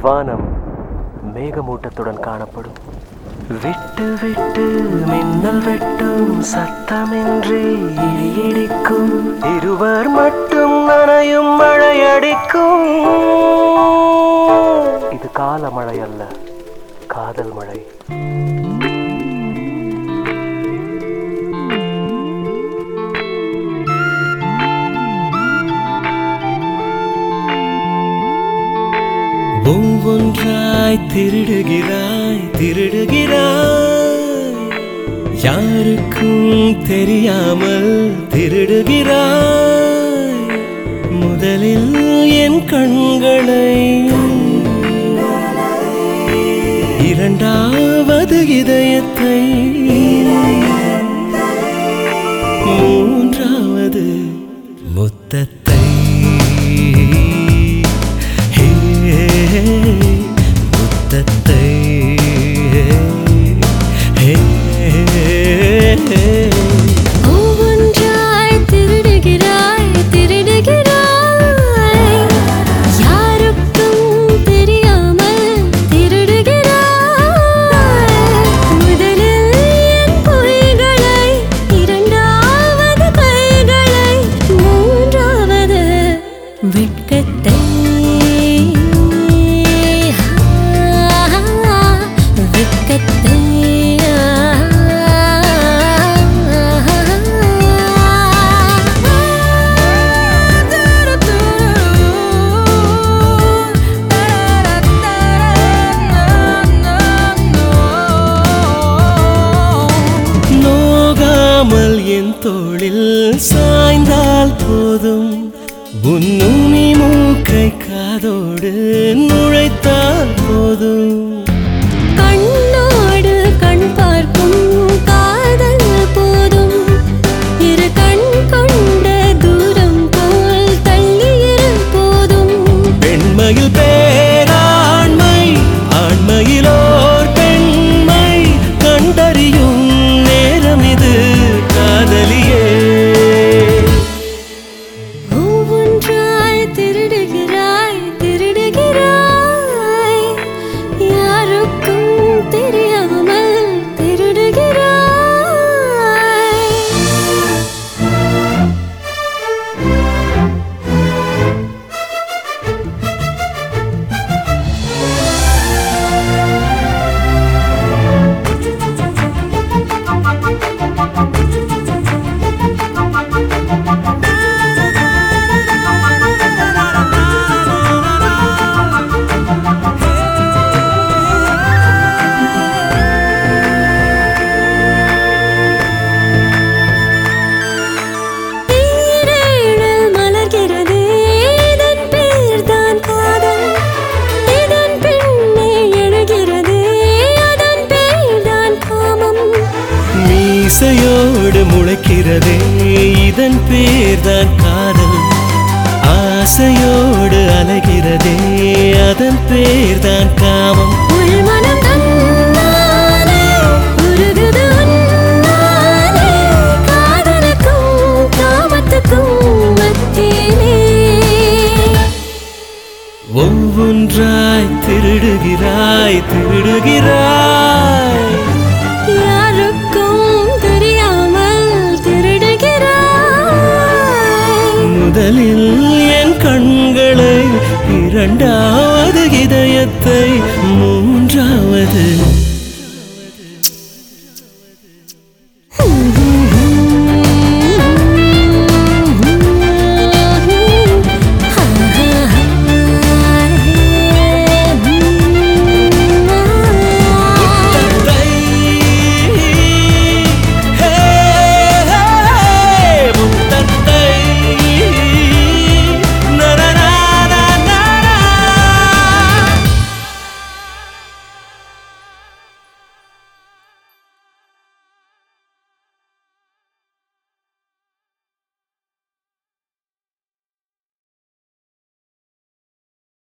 வானம் மேகமூட்டத்துடன் காணப்படும் விட்டு விட்டு மின்னல் வெட்டும் சத்தமின்றி இடி இடிக்கும் இருவர் மட்டும் நனையும் மழை அடிக்கும் இது கால மழை அல்ல காதல் மழை ஒவ்வொன்றாய் திருடுகிறாய் திருடுகிறாய் யாருக்கும் தெரியாமல் திருடுகிறாய் முதலில் என் கண்களை இரண்டாவது இதயத்தை மூன்றாவது முத்தத்தை ஹே, முத்தத்தை ஹே, ஒவ்வொன்றாய் திருடுகிறாய் திருடுகிறாய் யாருக்கும் தெரியாமல் திருடுகிறாய் முதலில் என் பொய்களை இரண்டாவது கைகளை மூன்றாவது வெட்கத்தை வெட்கத்தை நோகாமல் என் தோளில் சாய்ந்தால் போதும் உன்னுமி மூக்கை காதோடு நுழைத்தால் போதும் கண்ணோடு கண் பார்க்கும் காதல் போதும் இரு கண் கொண்ட தூரம் போல் தள்ளியிரு போதும் பெண்மையில் பேராண்மை ஆண்மையிலோர் பெண்மை கண்டறியும் நேரம் இது காதலியே ஒவ்வொன்றாய் திருடுகிறாய் திருடுகிறாய் யாருக்கும் தெரியாமல் திருடுகிறாய் ஈரேழல் மலர்கிறது இதன் பேர்தான் காதல் இதன் பின்னே எழுகிறது அதன் பேர்தான் காமம் மீசையோடு முளைக்கிறதே இதன் பேர்தான் காதல் ஆசையோடு அலைகிறதே அதன் பேர்தான் காமம் உள்மனம் தன்னாலே உருகுது உன்னாலே காதலுக்கும் காமத்துக்கும் மத்தியிலே ஒவ்வொன்றாய் திருடுகிறாய் திருடுகிறாய் யாருக்கும் தெரியாமல் திருடுகிறாய் முதலில் என் கண்களை இரண்டாவது இதயத்தை மூ